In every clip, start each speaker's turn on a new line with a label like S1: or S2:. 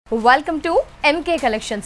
S1: welcome to MK collections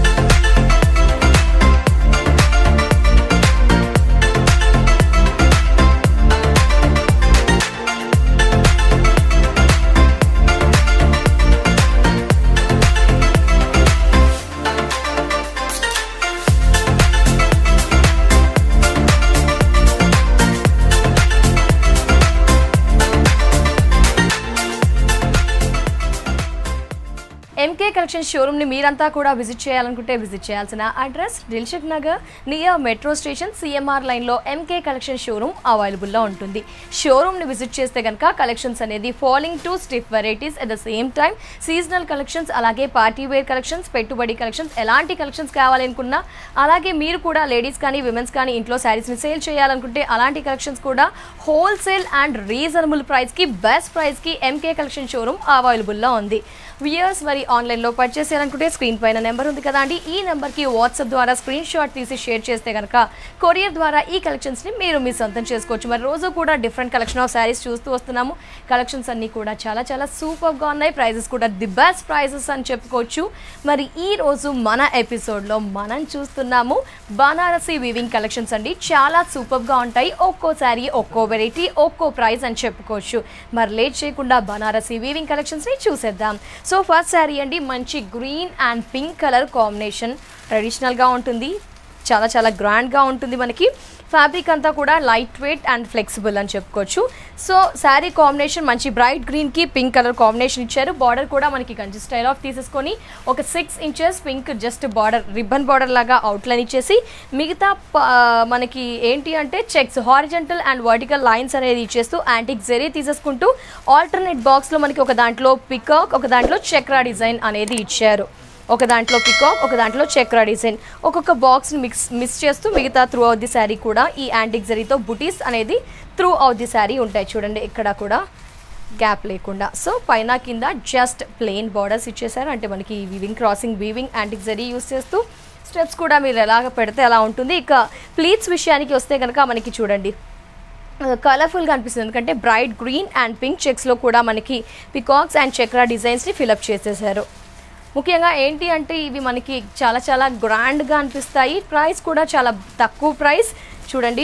S1: MK collection షోరూమ్ని మీరంతా కూడా విజిట్ చేయాలనుకుంటే విజిట్ చేయాల్సిన address Dilsukh Nagar near metro station CMR లైన్లో ఎంకే కలెక్షన్ షోరూమ్ అవైలబుల్లో ఉంటుంది షోరూమ్ని విజిట్ చేస్తే కనుక కలెక్షన్స్ అనేది following to stiff varieties at the same time seasonal collections అలాగే పార్టీ వేర్ కలెక్షన్స్ పెట్టుబడి కలెక్షన్స్ ఎలాంటి కలెక్షన్స్ కావాలనుకున్నా అలాగే మీరు కూడా లేడీస్ కానీ విమెన్స్ కానీ ఇంట్లో శారీస్ని సేల్ చేయాలనుకుంటే అలాంటి కలెక్షన్స్ కూడా హోల్సేల్ అండ్ రీజనబుల్ ప్రైస్కి బెస్ట్ ప్రైస్కి ఎంకే కలెక్షన్ షోరూమ్ అవైలబుల్లో ఉంది వియర్స్ మరి ఆన్లైన్లో పర్చేస్ చేయాలనుకుంటే స్క్రీన్ పైన నెంబర్ ఉంది కదా అండి ఈ నెంబర్కి వాట్సాప్ ద్వారా స్క్రీన్ షాట్ తీసి షేర్ చేస్తే కనుక కొరియర్ ద్వారా ఈ కలెక్షన్స్ని మీరు మీ సొంతం చేసుకోవచ్చు మరి రోజు కూడా డిఫరెంట్ కలెక్షన్ ఆఫ్ శారీస్ చూస్తూ వస్తున్నాము కలెక్షన్స్ అన్నీ కూడా చాలా చాలా సూపర్గా ఉన్నాయి ప్రైజెస్ కూడా ది బెస్ట్ ప్రైజెస్ అని చెప్పుకోవచ్చు మరి ఈ రోజు మన ఎపిసోడ్లో మనం చూస్తున్నాము బనారసి వీవింగ్ కలెక్షన్స్ అండి చాలా సూపర్గా ఉంటాయి ఒక్కో శారీ ఒక్కో వెరైటీ ఒక్కో ప్రైస్ అని చెప్పుకోవచ్చు మరి లేట్ చేయకుండా బనారసి వీవింగ్ కలెక్షన్స్ని చూసేద్దాం సో ఫస్ట్ శారీ అండి మంచి green and pink colour combination ట్రెడిషనల్గా ఉంటుంది చాలా చాలా గ్రాండ్గా ఉంటుంది మనకి ఫ్యాబ్రిక్ అంతా కూడా లైట్ వెయిట్ అండ్ ఫ్లెక్సిబుల్ అని చెప్పుకోవచ్చు సో శారీ కాంబినేషన్ మంచి బ్రైట్ గ్రీన్కి పింక్ కలర్ కాంబినేషన్ ఇచ్చారు బార్డర్ కూడా మనకి కంచి స్టైల్ ఆఫ్ తీసేసుకొని ఒక six inches pink just border ribbon border లాగా అవుట్లైన్ ఇచ్చేసి మిగతా ప- మనకి ఏంటి అంటే checks horizontal and vertical lines అనేది ఇచ్చేస్తూ యాంటిక్ జెరీ తీసేసుకుంటూ ఆల్టర్నేట్ బాక్స్లో మనకి ఒక దాంట్లో పికాక్ ఒక దాంట్లో చక్రా డిజైన్ అనేది ఇచ్చారు ఒక దాంట్లో పికాక్ ఒక దాంట్లో చక్రా డిజైన్ ఒక్కొక్క బాక్స్ని మిక్స్ మిస్ చేస్తూ మిగతా త్రూ అవుట్ ది శారీ కూడా ఈ యాంటిక్ జరీతో బుటీస్ అనేది త్రూ అవుట్ ది శారీ ఉంటాయి చూడండి ఇక్కడ కూడా గ్యాప్ లేకుండా సో పైన కింద జస్ట్ ప్లెయిన్ బార్డర్స్ ఇచ్చేసారు అంటే మనకి weaving crossing weaving antique zari use చేస్తూ స్టెప్స్ కూడా మీరు ఎలాగ పెడితే అలా ఉంటుంది ఇక ప్లీట్స్ విషయానికి వస్తే కనుక మనకి చూడండి కలర్ఫుల్గా అనిపిస్తుంది ఎందుకంటే బ్రైట్ గ్రీన్ అండ్ పింక్ చెక్స్లో కూడా మనకి పికాక్స్ అండ్ చక్రా డిజైన్స్ని ఫిలప్ చేసేసారు ముఖ్యంగా ఏంటి అంటే ఇవి మనకి చాలా చాలా గ్రాండ్గా అనిపిస్తాయి ప్రైస్ కూడా చాలా తక్కువ ప్రైస్ చూడండి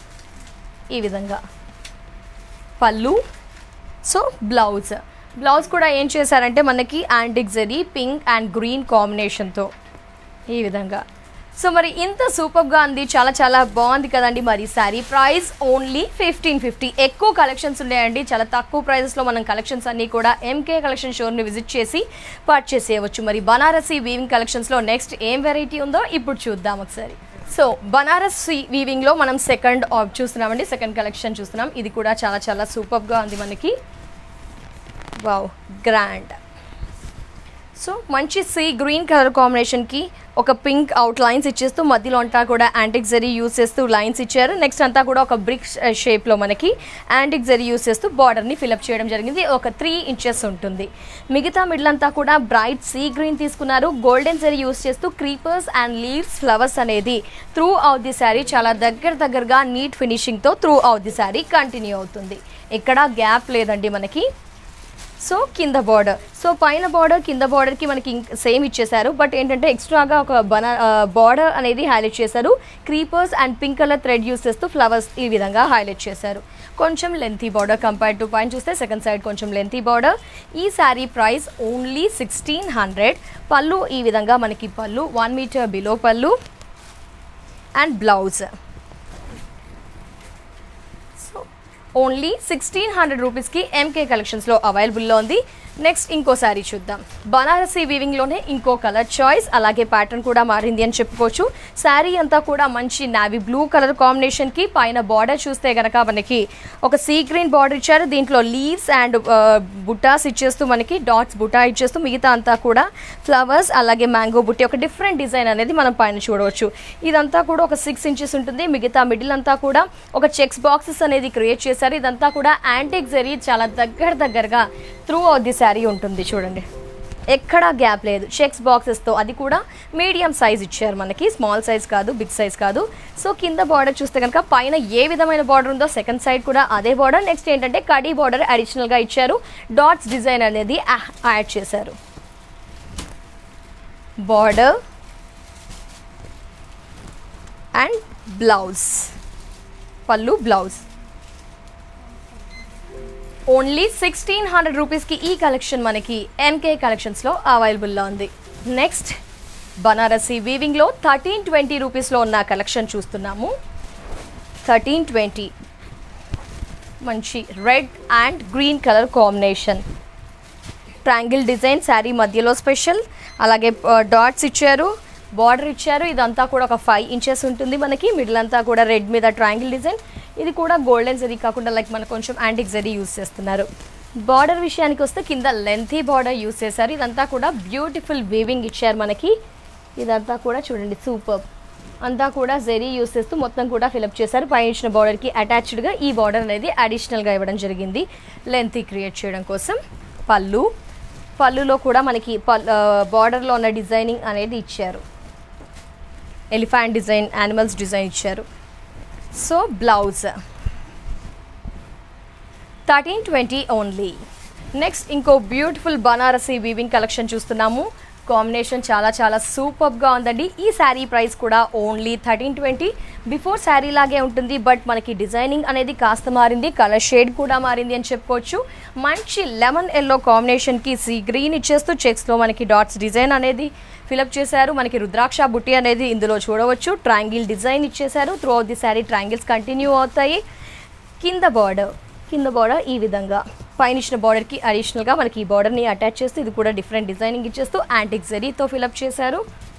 S1: ఈ విధంగా పళ్ళు సో బ్లౌజ్ బ్లౌజ్ కూడా ఏం చేశారంటే మనకి antique zari pink and green కాంబినేషన్తో ఈ విధంగా సో మరి ఇంత సూపర్గా ఉంది చాలా చాలా బాగుంది కదండి మరి sari price only fifteen fifty ఎక్కువ కలెక్షన్స్ ఉన్నాయండి చాలా తక్కువ ప్రైజెస్లో మనం కలెక్షన్స్ అన్నీ కూడా ఎంకే కలెక్షన్ షోర్ని విజిట్ చేసి పర్చేస్ చేయవచ్చు మరి బనారసి వీవింగ్ కలెక్షన్స్లో నెక్స్ట్ ఏం వెరైటీ ఉందో ఇప్పుడు చూద్దాం ఒకసారి సో బనారసి వీవింగ్లో మనం సెకండ్ చూస్తున్నామండి సెకండ్ కలెక్షన్ చూస్తున్నాం ఇది కూడా చాలా చాలా సూపర్గా ఉంది మనకి వావ్ గ్రాండ్ సో మంచి సీ గ్రీన్ కలర్ కాంబినేషన్కి ఒక పింక్ అవుట్ లైన్స్ ఇచ్చేస్తూ మధ్యలో అంతా కూడా యాంటిక్ జరీ యూస్ చేస్తూ లైన్స్ ఇచ్చారు నెక్స్ట్ అంతా కూడా ఒక బ్రిక్ షేప్లో మనకి యాంటిక్ జరీ యూస్ చేస్తూ బార్డర్ని ఫిలప్ చేయడం జరిగింది ఒక త్రీ ఇంచెస్ ఉంటుంది మిగతా మిడిల్ అంతా కూడా బ్రైట్ సీ గ్రీన్ తీసుకున్నారు గోల్డెన్ జరీ యూస్ చేస్తూ క్రీపర్స్ అండ్ లీవ్స్ ఫ్లవర్స్ అనేది త్రూ అవుట్ ది శారీ చాలా దగ్గర దగ్గరగా నీట్ ఫినిషింగ్తో throughout the sari continue అవుతుంది ఎక్కడ గ్యాప్ లేదండి మనకి సో కింద బార్డర్ సో పైన బార్డర్ కింద బార్డర్కి మనకి సేమ్ ఇచ్చేసారు బట్ ఏంటంటే ఎక్స్ట్రాగా ఒక బనా బార్డర్ అనేది హైలైట్ చేశారు creepers and pink colour thread use చేస్తూ ఫ్లవర్స్ ఈ విధంగా హైలైట్ చేశారు కొంచెం లెంతీ బార్డర్ కంపేర్ టు పైన చూస్తే సెకండ్ సైడ్ కొంచెం లెంతీ బార్డర్ ఈ sari price only sixteen hundred pallu ఈ విధంగా మనకి pallu one metre below pallu and blouse so only sixteen hundred రూపీస్కి ఎంకే కలెక్షన్స్లో అవైలబుల్లో ఉంది నెక్స్ట్ ఇంకో శారీ చూద్దాం బనారసి వీవింగ్లోనే ఇంకో కలర్ చాయిస్ అలాగే ప్యాటర్న్ కూడా మారింది అని చెప్పుకోవచ్చు శారీ అంతా కూడా మంచి నావీ బ్లూ కలర్ కాంబినేషన్కి పైన బార్డర్ చూస్తే కనుక మనకి ఒక సీ గ్రీన్ బార్డర్ ఇచ్చారు దీంట్లో లీవ్స్ అండ్ బుటాస్ ఇచ్చేస్తూ మనకి డాట్స్ బుటా ఇచ్చేస్తూ మిగతా అంతా కూడా ఫ్లవర్స్ అలాగే మ్యాంగో బుట్టి ఒక డిఫరెంట్ డిజైన్ అనేది మనం పైన చూడవచ్చు ఇదంతా కూడా ఒక సిక్స్ ఇంచెస్ ఉంటుంది మిగతా మిడిల్ అంతా కూడా ఒక చెక్స్ బాక్సెస్ అనేది క్రియేట్ చేశారు ఇదంతా కూడా యాంటిక్ జరీ చాలా దగ్గర దగ్గరగా త్రూ అవుట్ ది శారీ ఉంటుంది చూడండి ఎక్కడా గ్యాప్ లేదు చెక్స్ బాక్సెస్తో అది కూడా మీడియం సైజ్ ఇచ్చారు మనకి స్మాల్ సైజ్ కాదు బిగ్ సైజ్ కాదు సో కింద బార్డర్ చూస్తే కనుక పైన ఏ విధమైన బార్డర్ ఉందో సెకండ్ సైడ్ కూడా అదే బార్డర్ నెక్స్ట్ ఏంటంటే కడీ బార్డర్ అడిషనల్గా ఇచ్చారు డాట్స్ డిజైన్ అనేది యాడ్ చేశారు border and blouse pallu blouse only sixteen hundred రూపీస్కి ఈ కలెక్షన్ మనకి ఎంకే కలెక్షన్స్లో అవైలబుల్లో ఉంది నెక్స్ట్ బనారసి వీవింగ్లో థర్టీన్ ట్వంటీ రూపీస్లో ఉన్న కలెక్షన్ చూస్తున్నాము థర్టీన్ ట్వంటీ మంచి red and green colour combination triangle design sari మధ్యలో స్పెషల్ అలాగే డాట్స్ ఇచ్చారు బార్డర్ ఇచ్చారు ఇదంతా కూడా ఒక ఫైవ్ ఇంచెస్ ఉంటుంది మనకి మిడిల్ అంతా కూడా రెడ్ మీద ట్రాంగిల్ డిజైన్ ఇది కూడా గోల్డెన్ జరీ కాకుండా లైక్ మనకు కొంచెం యాంటిక్ జరీ యూస్ చేస్తున్నారు బార్డర్ విషయానికి వస్తే కింద లెంతీ బార్డర్ యూస్ చేశారు ఇదంతా కూడా బ్యూటిఫుల్ వీవింగ్ ఇచ్చారు మనకి ఇదంతా కూడా చూడండి సూపర్ అంతా కూడా జెరీ యూస్ చేస్తూ మొత్తం కూడా ఫిలప్ చేశారు పై ఇచ్చిన బార్డర్కి అటాచ్డ్గా ఈ బార్డర్ అనేది అడిషనల్గా ఇవ్వడం జరిగింది లెంత్ క్రియేట్ చేయడం కోసం పళ్ళు పళ్ళులో కూడా మనకి పల్ బార్డర్లో ఉన్న డిజైనింగ్ అనేది ఇచ్చారు ఎలిఫాంట్ డిజైన్ యానిమల్స్ డిజైన్ ఇచ్చారు so blouse thirteen twenty only next ఇంకో బ్యూటిఫుల్ బనారసి వీవింగ్ కలెక్షన్ చూస్తున్నాము కాంబినేషన్ చాలా చాలా సూపర్గా ఉందండి ఈ శారీ ప్రైస్ కూడా only thirteen twenty before sari లాగే ఉంటుంది బట్ మనకి డిజైనింగ్ అనేది కాస్త మారింది కలర్ షేడ్ కూడా మారింది అని చెప్పుకోవచ్చు మంచి లెమన్ ఎల్లో కాంబినేషన్కి సీ గ్రీన్ ఇచ్చేస్తూ చెక్స్లో మనకి డాట్స్ డిజైన్ అనేది ఫిలప్ చేశారు మనకి రుద్రాక్ష బుట్టి అనేది ఇందులో చూడవచ్చు ట్రాంగిల్ డిజైన్ ఇచ్చేశారు throughout the sari triangles continue అవుతాయి కింద బార్డర్ కింద బార్డర్ ఈ విధంగా పైన ఇచ్చిన బార్డర్కి అడిషనల్గా మనకి ఈ బార్డర్ని అటాచ్ చేస్తూ ఇది కూడా డిఫరెంట్ డిజైనింగ్ ఇచ్చేస్తూ యాంటిక్ జరీతో ఫిలప్ చేశారు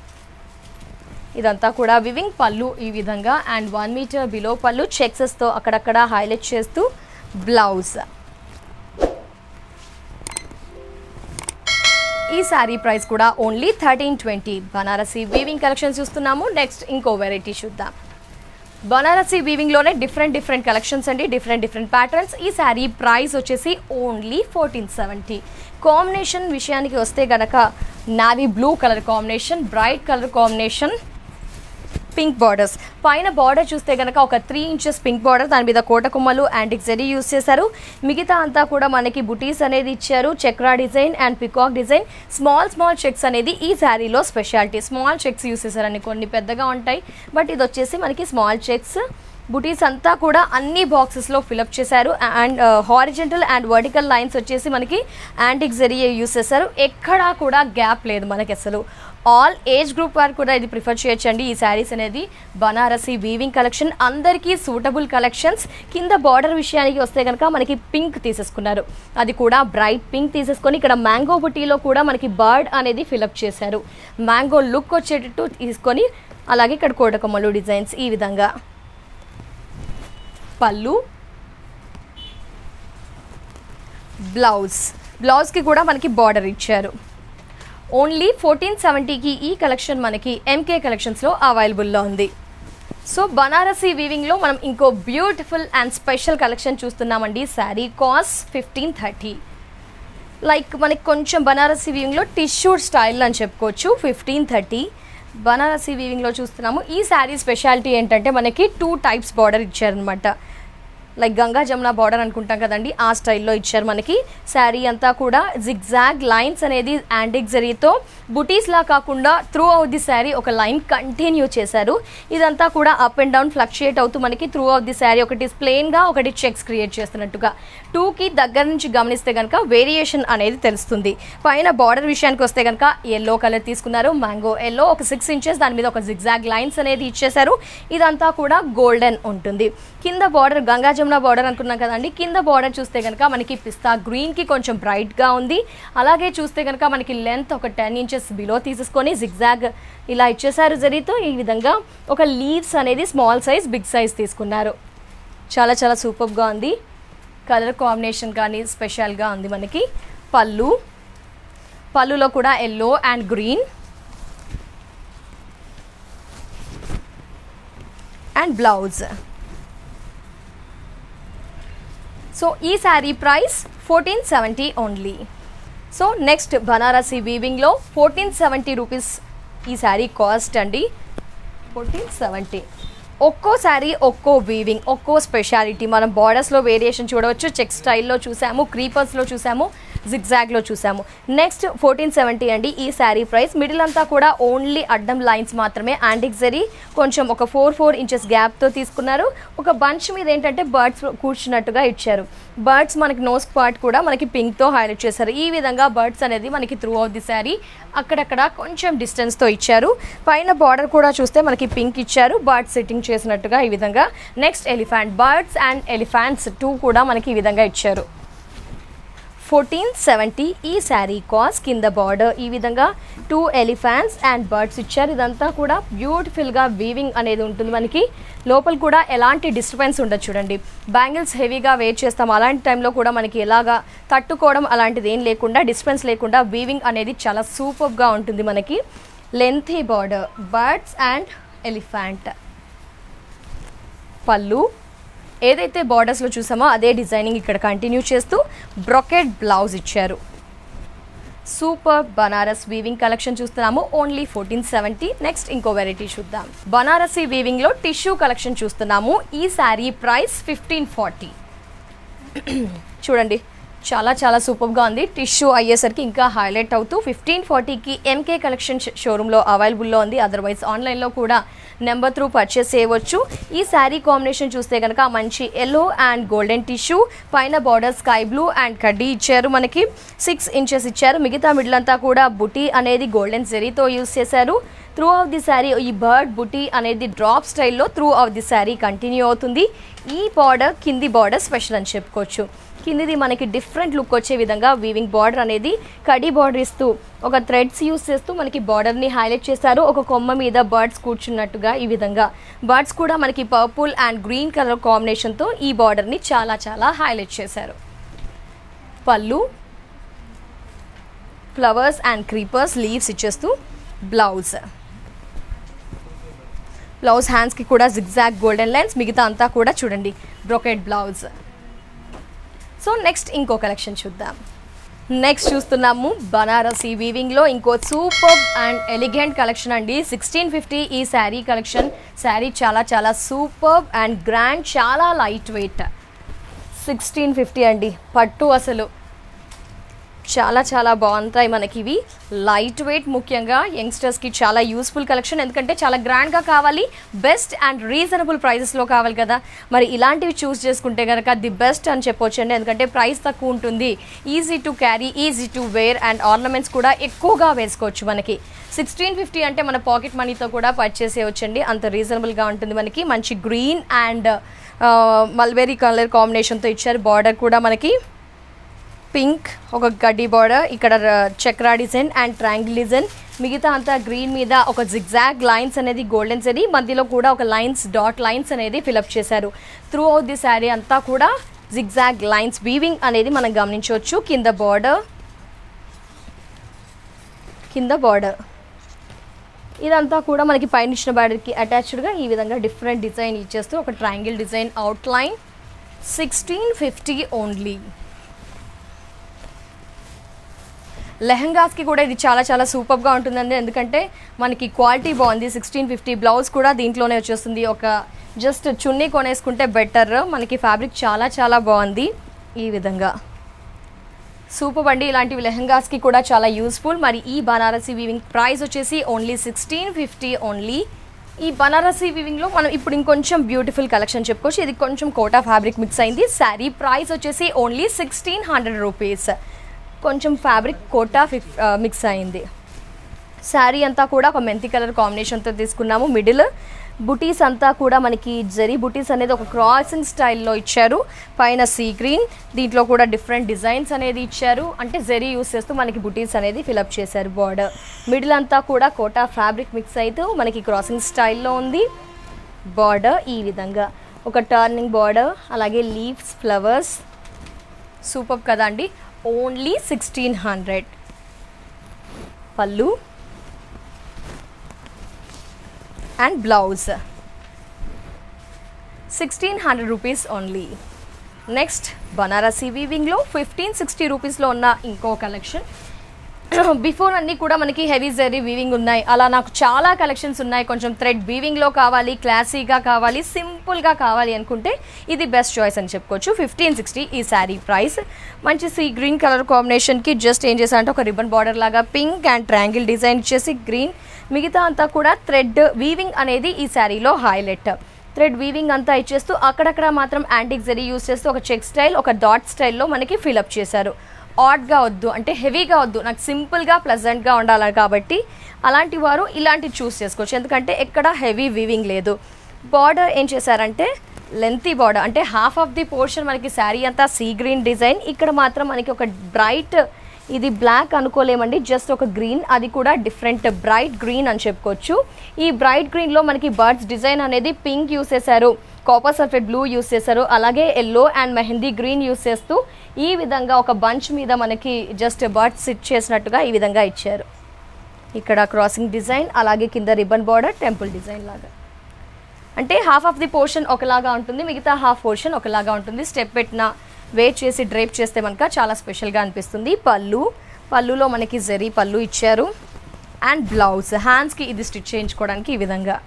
S1: ఇదంతా కూడా వివింగ్ పళ్ళు ఈ విధంగా అండ్ వన్ మీటర్ బిలో పళ్ళు చెక్సెస్తో అక్కడక్కడ హైలైట్ చేస్తూ బ్లౌజ్ ఈ శారీ ప్రైస్ కూడా only thirteen twenty Banarasi weaving collection చూస్తున్నాము నెక్స్ట్ ఇంకో వెరైటీ చూద్దాం బనారసి వీవింగ్లోనే డిఫరెంట్ డిఫరెంట్ కలెక్షన్స్ అండి డిఫరెంట్ డిఫరెంట్ ప్యాటర్న్స్ ఈ శారీ ప్రైస్ వచ్చేసి ఓన్లీ ఫోర్టీన్ సెవెంటీ కాంబినేషన్ విషయానికి వస్తే గనక navy blue colour combination bright colour combination pink borders పైన బార్డర్ చూస్తే కనుక ఒక త్రీ ఇంచెస్ పింక్ బార్డర్ దాని మీద కోట కుమ్మలు యాంటిక్ జరీ యూస్ చేశారు మిగతా అంతా కూడా మనకి బుటీస్ అనేది ఇచ్చారు chakra design and peacock design small small checks అనేది ఈ శారీలో స్పెషాలిటీ స్మాల్ చెక్స్ యూస్ చేశారని కొన్ని పెద్దగా ఉంటాయి బట్ ఇది వచ్చేసి మనకి స్మాల్ చెక్స్ బుటీస్ అంతా కూడా అన్ని బాక్సెస్లో ఫిలప్ చేశారు and horizontal and vertical lines వచ్చేసి మనకి యాంటిక్ జరియే యూస్ చేశారు ఎక్కడా కూడా గ్యాప్ లేదు మనకి అసలు ఆల్ ఏజ్ గ్రూప్ వారు కూడా ఇది ప్రిఫర్ చేయొచ్చండి ఈ శారీస్ అనేది బనారసి వీవింగ్ కలెక్షన్ అందరికీ సూటబుల్ కలెక్షన్స్ కింద బార్డర్ విషయానికి వస్తే కనుక మనకి పింక్ తీసేసుకున్నారు అది కూడా బ్రైట్ పింక్ తీసేసుకొని ఇక్కడ మ్యాంగో బుటీలో కూడా మనకి బర్డ్ అనేది ఫిలప్ చేశారు మ్యాంగో లుక్ వచ్చేటట్టు తీసుకొని అలాగే ఇక్కడ కోటకొమ్మలు డిజైన్స్ ఈ విధంగా పళ్ళు బ్లౌజ్ బ్లౌజ్కి కూడా మనకి బార్డర్ ఇచ్చారు ఓన్లీ ఫోర్టీన్ సెవెంటీకి ఈ కలెక్షన్ మనకి ఎంకే కలెక్షన్స్లో అవైలబుల్లో ఉంది సో బనారసి వీవింగ్లో మనం ఇంకో బ్యూటిఫుల్ అండ్ స్పెషల్ కలెక్షన్ చూస్తున్నామండి sari cost fifteen thirty like మనకి కొంచెం బనారసి వీవింగ్లో టిష్యూ స్టైల్ అని చెప్పుకోవచ్చు ఫిఫ్టీన్ థర్టీ బనారసి వీవింగ్లో చూస్తున్నాము ఈ శారీ స్పెషాలిటీ ఏంటంటే మనకి టూ టైప్స్ బార్డర్ ఇచ్చారనమాట లైక్ గంగా జమున బార్డర్ అనుకుంటాం కదండి ఆ స్టైల్లో ఇచ్చారు మనకి శారీ అంతా కూడా జిగ్జాగ్ లైన్స్ అనేది యాంటిక్ జరీతో బుటీస్ లా కాకుండా త్రూ అవుట్ ది శారీ ఒక లైన్ కంటిన్యూ చేశారు ఇదంతా కూడా అప్ అండ్ డౌన్ ఫ్లక్చుయేట్ అవుతూ మనకి త్రూ అవుట్ ది శారీ ఒకటి ప్లెయిన్గా ఒకటి చెక్స్ క్రియేట్ చేస్తున్నట్టుగా టూకి దగ్గర నుంచి గమనిస్తే కనుక వేరియేషన్ అనేది తెలుస్తుంది పైన బార్డర్ విషయానికి వస్తే కనుక ఎల్లో కలర్ తీసుకున్నారు మ్యాంగో ఎల్లో ఒక సిక్స్ ఇంచెస్ దాని మీద ఒక జిగ్జాగ్ లైన్స్ అనేది ఇచ్చేశారు ఇదంతా కూడా గోల్డెన్ ఉంటుంది కింద బార్డర్ గంగా జమున బార్డర్ అనుకున్నాం కదండి కింద బార్డర్ చూస్తే కనుక మనకి పిస్తా గ్రీన్కి కొంచెం బ్రైట్గా ఉంది అలాగే చూస్తే కనుక మనకి లెంత్ ఒక టెన్ ఇంచెస్ బిలో తీసేసుకొని జిగ్జాగ్ ఇలా ఇచ్చేసారు జరీతో ఈ విధంగా ఒక లీవ్స్ అనేది స్మాల్ సైజ్ బిగ్ సైజ్ తీసుకున్నారు చాలా చాలా సూపర్గా ఉంది కలర్ కాంబినేషన్ కానీ స్పెషల్గా ఉంది మనకి పళ్ళు పళ్ళులో కూడా yellow and green and blouse so ఈ sari price fourteen seventy only so next Banarasi వీవింగ్లో ఫోర్టీన్ సెవెంటీ రూపీస్ ఈ శారీ కాస్ట్ అండి ఫోర్టీన్ సెవెంటీ ఒక్కో శారీ ఒక్కో వీవింగ్ ఒక్కో స్పెషాలిటీ మనం బార్డర్స్లో వేరియేషన్ చూడవచ్చు చెక్ స్టైల్లో చూసాము క్రీపర్స్లో చూసాము జిగ్జాగ్లో చూసాము నెక్స్ట్ ఫోర్టీన్ సెవెంటీ అండి ఈ శారీ ప్రైస్ మిడిల్ అంతా కూడా ఓన్లీ అడ్డం లైన్స్ మాత్రమే యాంటిక్ జరీ కొంచెం ఒక ఫోర్ ఫోర్ ఇంచెస్ గ్యాప్తో తీసుకున్నారు ఒక బంచ్ మీద ఏంటంటే బర్డ్స్ కూర్చున్నట్టుగా ఇచ్చారు బర్డ్స్ మనకి నోస్ పార్ట్ కూడా మనకి పింక్తో హైలైట్ చేశారు ఈ విధంగా బర్డ్స్ అనేది మనకి త్రూ అవుట్ ది శారీ అక్కడక్కడ కొంచెం డిస్టెన్స్తో ఇచ్చారు పైన బార్డర్ కూడా చూస్తే మనకి పింక్ ఇచ్చారు బర్డ్స్ సెట్టింగ్ చేసినట్టుగా ఈ విధంగా next elephant birds and elephants too కూడా మనకి ఈ విధంగా ఇచ్చారు ఫోర్టీన్ సెవెంటీ ఈ శారీ కాస్ట్ కింద బార్డర్ ఈ విధంగా టూ ఎలిఫాన్స్ అండ్ బర్డ్స్ ఇచ్చారు ఇదంతా కూడా బ్యూటిఫుల్గా వీవింగ్ అనేది ఉంటుంది మనకి లోపల కూడా ఎలాంటి డిస్టర్బెన్స్ ఉండదు చూడండి బ్యాంగిల్స్ హెవీగా వేర్ చేస్తాం అలాంటి టైంలో కూడా మనకి ఎలాగా తట్టుకోవడం అలాంటిది ఏం లేకుండా డిస్టర్బెన్స్ లేకుండా వీవింగ్ అనేది చాలా సూపర్గా ఉంటుంది మనకి lengthy border birds and elephant పళ్ళు ఏదైతే బార్డర్స్లో చూసామో అదే డిజైనింగ్ ఇక్కడ కంటిన్యూ చేస్తూ బ్రొకెట్ బ్లౌజ్ ఇచ్చారు సూపర్ బనారస్ వీవింగ్ కలెక్షన్ చూస్తున్నాము ఓన్లీ ఫోర్టీన్ సెవెంటీ నెక్స్ట్ ఇంకో వెరైటీ చూద్దాం బనారసీ వీవింగ్లో టిష్యూ కలెక్షన్ చూస్తున్నాము ఈ శారీ ప్రైస్ ఫిఫ్టీన్ ఫార్టీ చూడండి చాలా చాలా సూపర్గా ఉంది టిష్యూ అయ్యేసరికి ఇంకా హైలైట్ అవుతూ ఫిఫ్టీన్ ఫార్టీకి ఎంకే కలెక్షన్ షోరూంలో అవైలబుల్లో ఉంది అదర్వైజ్ ఆన్లైన్లో కూడా నెంబర్ త్రూ పర్చేస్ చేయవచ్చు ఈ శారీ కాంబినేషన్ చూస్తే కనుక మంచి ఎల్లో అండ్ గోల్డెన్ టిష్యూ పైన బార్డర్ స్కై బ్లూ అండ్ కడ్డీ ఇచ్చారు మనకి సిక్స్ ఇంచెస్ ఇచ్చారు మిగతా మిడిల్ అంతా కూడా బుటీ అనేది గోల్డెన్ జెరీతో యూస్ చేశారు త్రూ ఆఫ్ ది శారీ ఈ బర్డ్ బుటీ అనేది డ్రాప్ స్టైల్లో through of the sari continue అవుతుంది ఈ బార్డర్ కింది బార్డర్ స్పెషల్ అని చెప్పుకోవచ్చు కిందిది మనకి డిఫరెంట్ లుక్ వచ్చే విధంగా వీవింగ్ బార్డర్ అనేది కడీ బార్డర్ ఇస్తూ ఒక థ్రెడ్స్ యూస్ చేస్తూ మనకి బార్డర్ని హైలైట్ చేశారు ఒక కొమ్మ మీద బర్డ్స్ కూర్చున్నట్టుగా ఈ విధంగా బర్డ్స్ కూడా మనకి పర్పుల్ అండ్ గ్రీన్ కలర్ కాంబినేషన్తో ఈ బార్డర్ని చాలా చాలా హైలైట్ చేశారు పళ్ళు ఫ్లవర్స్ అండ్ క్రీపర్స్ లీవ్స్ ఇచ్చేస్తూ బ్లౌజ్ బ్లౌజ్ హ్యాండ్స్కి కూడా జిగ్జాగ్ గోల్డెన్ లైన్స్ మిగతా అంతా కూడా చూడండి బ్రొకెట్ బ్లౌజ్ సో నెక్స్ట్ ఇంకో కలెక్షన్ చూద్దాం నెక్స్ట్ చూస్తున్నాము బనారసి వీవింగ్లో ఇంకో సూపర్ అండ్ ఎలిగెంట్ కలెక్షన్ అండి సిక్స్టీన్ ఫిఫ్టీ ఈ శారీ కలెక్షన్ శారీ చాలా చాలా సూపర్ అండ్ గ్రాండ్ చాలా లైట్ వెయిట్ సిక్స్టీన్ ఫిఫ్టీ అండి పట్టు అసలు చాలా చాలా బాగుంటాయి మనకి ఇవి లైట్ వెయిట్ ముఖ్యంగా యంగ్స్టర్స్కి చాలా యూస్ఫుల్ కలెక్షన్ ఎందుకంటే చాలా గ్రాండ్గా కావాలి బెస్ట్ అండ్ రీజనబుల్ ప్రైజెస్లో కావాలి కదా మరి ఇలాంటివి చూస్ చేసుకుంటే కనుక ది బెస్ట్ అని చెప్పొచ్చు అండి ఎందుకంటే ప్రైస్ తక్కువ ఉంటుంది easy to carry easy to wear and ornaments కూడా ఎక్కువగా వేసుకోవచ్చు మనకి సిక్స్టీన్ ఫిఫ్టీ అంటే మన పాకెట్ మనీతో కూడా పర్చేస్ చేయవచ్చండి అంత రీజనబుల్గా ఉంటుంది మనకి మంచి గ్రీన్ అండ్ మల్బెరీ కలర్ కాంబినేషన్తో ఇచ్చారు బార్డర్ కూడా మనకి పింక్ ఒక గడ్డి బార్డర్ ఇక్కడ chakra design and triangle design మిగతా అంతా గ్రీన్ మీద ఒక జిగ్జాగ్ లైన్స్ అనేది గోల్డెన్ సరీ మధ్యలో కూడా ఒక లైన్స్ డాట్ లైన్స్ అనేది ఫిలప్ చేశారు త్రూ అవుట్ ది శారీ అంతా కూడా జిగ్జాగ్ లైన్స్ వీవింగ్ అనేది మనం గమనించవచ్చు కింద బార్డర్ కింద బార్డర్ ఇదంతా కూడా మనకి పైన ఇచ్చిన బార్డర్కి అటాచ్డ్గా ఈ విధంగా డిఫరెంట్ డిజైన్ ఇచ్చేస్తూ ఒక triangle design outline sixteen fifty only లెహంగాస్కి కూడా ఇది చాలా చాలా సూపర్గా ఉంటుందండి ఎందుకంటే మనకి క్వాలిటీ బాగుంది సిక్స్టీన్ ఫిఫ్టీ బ్లౌజ్ కూడా దీంట్లోనే వచ్చేస్తుంది ఒక జస్ట్ చున్నీ కొనేసుకుంటే బెటర్ మనకి ఫ్యాబ్రిక్ చాలా చాలా బాగుంది ఈ విధంగా సూపర్ అండి ఇలాంటివి లెహంగాస్కి కూడా చాలా యూస్ఫుల్ మరి ఈ బనారసి వీవింగ్ ప్రైస్ వచ్చేసి ఓన్లీ సిక్స్టీన్ ఫిఫ్టీ ఓన్లీ ఈ బనారసి వీవింగ్లో మనం ఇప్పుడు ఇంకొంచెం బ్యూటిఫుల్ కలెక్షన్ చెప్పుకోవచ్చు ఇది కొంచెం కోటా ఫ్యాబ్రిక్ మిక్స్ అయింది శారీ ప్రైస్ వచ్చేసి ఓన్లీ సిక్స్టీన్ హండ్రెడ్ రూపీస్ కొంచెం ఫ్యాబ్రిక్ కోటా ఫిఫ్ మిక్స్ అయింది శారీ అంతా కూడా ఒక మెంతి కలర్ కాంబినేషన్తో తీసుకున్నాము మిడిల్ బుటీస్ అంతా కూడా మనకి జరీ బుటీస్ అనేది ఒక క్రాసింగ్ స్టైల్లో ఇచ్చారు పైన సీ గ్రీన్ దీంట్లో కూడా డిఫరెంట్ డిజైన్స్ అనేది ఇచ్చారు అంటే జరీ యూస్ చేస్తూ మనకి బుటీస్ అనేది ఫిలప్ చేశారు బార్డర్ మిడిల్ అంతా కూడా కోటా ఫ్యాబ్రిక్ మిక్స్ అయితే మనకి క్రాసింగ్ స్టైల్లో ఉంది బార్డర్ ఈ విధంగా ఒక టర్నింగ్ బార్డర్ అలాగే లీవ్స్ ఫ్లవర్స్ సూపర్ కదా అండి ఓన్లీ సిక్స్టీన్ హండ్రెడ్ పళ్ళు and blouse sixteen hundred rupees only next Banarasi వీవింగ్లో ఫిఫ్టీన్ సిక్స్టీ రూపీస్లో ఉన్న ఇంకో కలెక్షన్ బిఫోర్ అన్నీ కూడా మనకి హెవీ జరీ వీవింగ్ ఉన్నాయి అలా నాకు చాలా కలెక్షన్స్ ఉన్నాయి కొంచెం థ్రెడ్ వీవింగ్లో కావాలి క్లాసీగా కావాలి సింపుల్గా కావాలి అనుకుంటే ఇది బెస్ట్ చాయిస్ అని చెప్పుకోవచ్చు ఫిఫ్టీన్ సిక్స్టీ ఈ శారీ ప్రైస్ మంచి సీ గ్రీన్ కలర్ కాంబినేషన్కి జస్ట్ ఏం చేశారంటే ఒక రిబన్ బార్డర్ లాగా పింక్ అండ్ ట్రయాంగిల్ డిజైన్ ఇచ్చేసి గ్రీన్ మిగతా అంతా కూడా థ్రెడ్ వీవింగ్ అనేది ఈ శారీలో హైలైట్ థ్రెడ్ వీవింగ్ అంతా ఇచ్చేస్తూ అక్కడక్కడ మాత్రం యాంటిక్ జరీ యూస్ చేస్తూ ఒక చెక్ స్టైల్ ఒక డాట్ స్టైల్లో మనకి ఫిలప్ చేశారు ఆడ్గా వద్దు అంటే హెవీగా వద్దు నాకు సింపుల్గా ప్లెజెంట్గా ఉండాలి కాబట్టి అలాంటి వారు ఇలాంటివి చూస్ చేసుకోవచ్చు ఎందుకంటే ఎక్కడ హెవీ వీవింగ్ లేదు బార్డర్ ఏం చేశారంటే లెంతీ బార్డర్ అంటే హాఫ్ ఆఫ్ ది పోర్షన్ మనకి శారీ అంతా సీ గ్రీన్ డిజైన్ ఇక్కడ మాత్రం మనకి ఒక బ్రైట్ ఇది బ్లాక్ అనుకోలేమండి జస్ట్ ఒక గ్రీన్ అది కూడా డిఫరెంట్ బ్రైట్ గ్రీన్ అని చెప్పుకోవచ్చు ఈ బ్రైట్ గ్రీన్లో మనకి బర్డ్స్ డిజైన్ అనేది పింక్ యూస్ చేశారు కాపర్ సల్ఫేట్ బ్లూ యూస్ చేశారు అలాగే yellow and mehndi green use చేస్తూ ఈ విధంగా ఒక బంచ్ మీద మనకి జస్ట్ బర్డ్స్ సిట్ చేసినట్టుగా ఈ విధంగా ఇచ్చారు ఇక్కడ క్రాసింగ్ డిజైన్ అలాగే కింద రిబన్ బార్డర్ టెంపుల్ డిజైన్ లాగా అంటే హాఫ్ ఆఫ్ ది పోర్షన్ ఒకలాగా ఉంటుంది మిగతా హాఫ్ పోర్షన్ ఒకలాగా ఉంటుంది స్టెప్ పెట్టిన వెయిట్ చేసి డ్రైప్ చేస్తే మనక చాలా స్పెషల్గా అనిపిస్తుంది పళ్ళు పళ్ళులో మనకి జరీ పళ్ళు ఇచ్చారు అండ్ బ్లౌజ్ హ్యాండ్స్కి ఇది స్టిచ్ చేయించుకోవడానికి ఈ విధంగా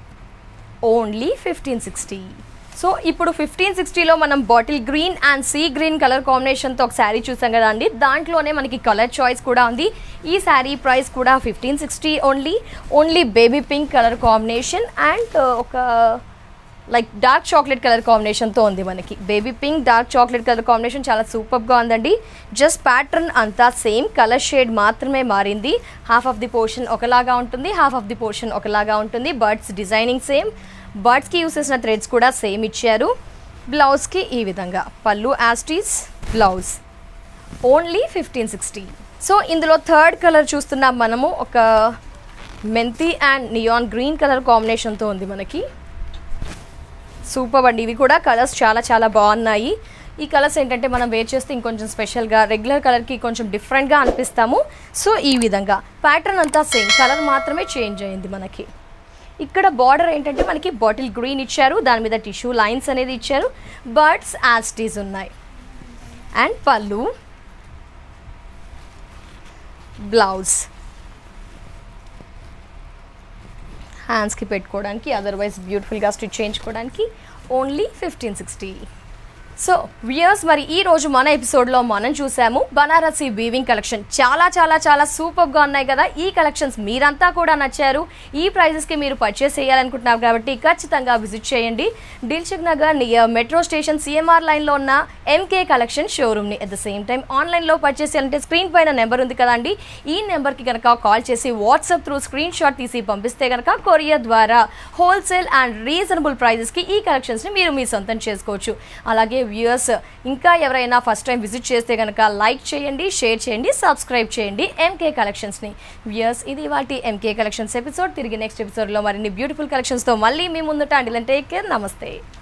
S1: ఓన్లీ ఫిఫ్టీన్ సిక్స్టీ సో ఇప్పుడు ఫిఫ్టీన్ సిక్స్టీలో మనం bottle green and sea green colour కాంబినేషన్తో ఒక శారీ చూసాం కదా అండి దాంట్లోనే మనకి కలర్ చాయిస్ కూడా ఉంది ఈ శారీ ప్రైస్ కూడా fifteen sixty only only baby pink colour combination and ఒక లైక్ డార్క్ చాక్లెట్ కలర్ కాంబినేషన్తో ఉంది మనకి baby pink dark chocolate colour combination చాలా సూపర్గా ఉందండి జస్ట్ ప్యాటర్న్ అంతా సేమ్ కలర్ షేడ్ మాత్రమే మారింది హాఫ్ ఆఫ్ ది పోర్షన్ ఒకలాగా ఉంటుంది హాఫ్ ఆఫ్ ది పోర్షన్ ఒకలాగా ఉంటుంది బర్డ్స్ డిజైనింగ్ సేమ్ బర్డ్స్కి యూస్ చేసిన థ్రెడ్స్ కూడా సేమ్ ఇచ్చారు బ్లౌజ్కి ఈ విధంగా పళ్ళు యాస్టీస్ blouse only fifteen sixty so ఇందులో థర్డ్ కలర్ చూస్తున్నాం మనము ఒక మెంతి అండ్ నియాన్ గ్రీన్ కలర్ కాంబినేషన్తో ఉంది మనకి సూపర్ అండి ఇవి కూడా కలర్స్ చాలా చాలా బాగున్నాయి ఈ కలర్స్ ఏంటంటే మనం వేర్ చేస్తే ఇంకొంచెం స్పెషల్గా రెగ్యులర్ కలర్కి కొంచెం డిఫరెంట్గా అనిపిస్తాము సో ఈ విధంగా ప్యాటర్న్ అంతా సేమ్ కలర్ మాత్రమే చేంజ్ అయింది మనకి ఇక్కడ బార్డర్ ఏంటంటే మనకి బాటిల్ గ్రీన్ ఇచ్చారు దాని మీద టిష్యూ లైన్స్ అనేది ఇచ్చారు బర్డ్స్ యాస్టీస్ ఉన్నాయి అండ్ పళ్ళు బ్లౌజ్ హ్యాండ్స్కి పెట్టుకోవడానికి అదర్వైజ్ బ్యూటిఫుల్గా స్టిచ్ చేయించుకోవడానికి only fifteen sixty so viewers మరి ఈ రోజు మన ఎపిసోడ్లో మనం చూసాము బనారసి వీవింగ్ కలెక్షన్ చాలా చాలా చాలా సూపర్గా ఉన్నాయి కదా ఈ కలెక్షన్స్ మీరంతా కూడా నచ్చారు ఈ ప్రైజెస్కి మీరు పర్చేస్ చేయాలనుకుంటున్నారు కాబట్టి ఖచ్చితంగా విజిట్ చేయండి Dilsukh Nagar near metro station CMR లైన్లో ఉన్న ఎంకే కలెక్షన్ షోరూమ్ని అట్ ద సేమ్ టైం ఆన్లైన్లో పర్చేస్ చేయాలంటే స్క్రీన్ పైన నెంబర్ ఉంది కదండి ఈ నెంబర్కి కనుక కాల్ చేసి వాట్సాప్ త్రూ స్క్రీన్ షాట్ తీసి పంపిస్తే కనుక కొరియర్ ద్వారా హోల్సేల్ అండ్ రీజనబుల్ ప్రైజెస్కి ఈ కలెక్షన్స్ని మీరు మీ సొంతం చేసుకోవచ్చు అలాగే వ్యూయర్స్ ఇంకా ఎవరైనా ఫస్ట్ టైం విజిట్ చేస్తే కనుక లైక్ చేయండి షేర్ చేయండి సబ్స్క్రైబ్ చేయండి ఎంకే కలెక్షన్స్ని వ్యూయర్స్ ఇది వాటి ఎంకే కలెక్షన్స్ ఎపిసోడ్ తిరిగి నెక్స్ట్ ఎపిసోడ్లో మరిన్ని బ్యూటిఫుల్ కలెక్షన్స్తో మళ్ళీ మీ ముందుట అండి టేక్ కేర్ నమస్తే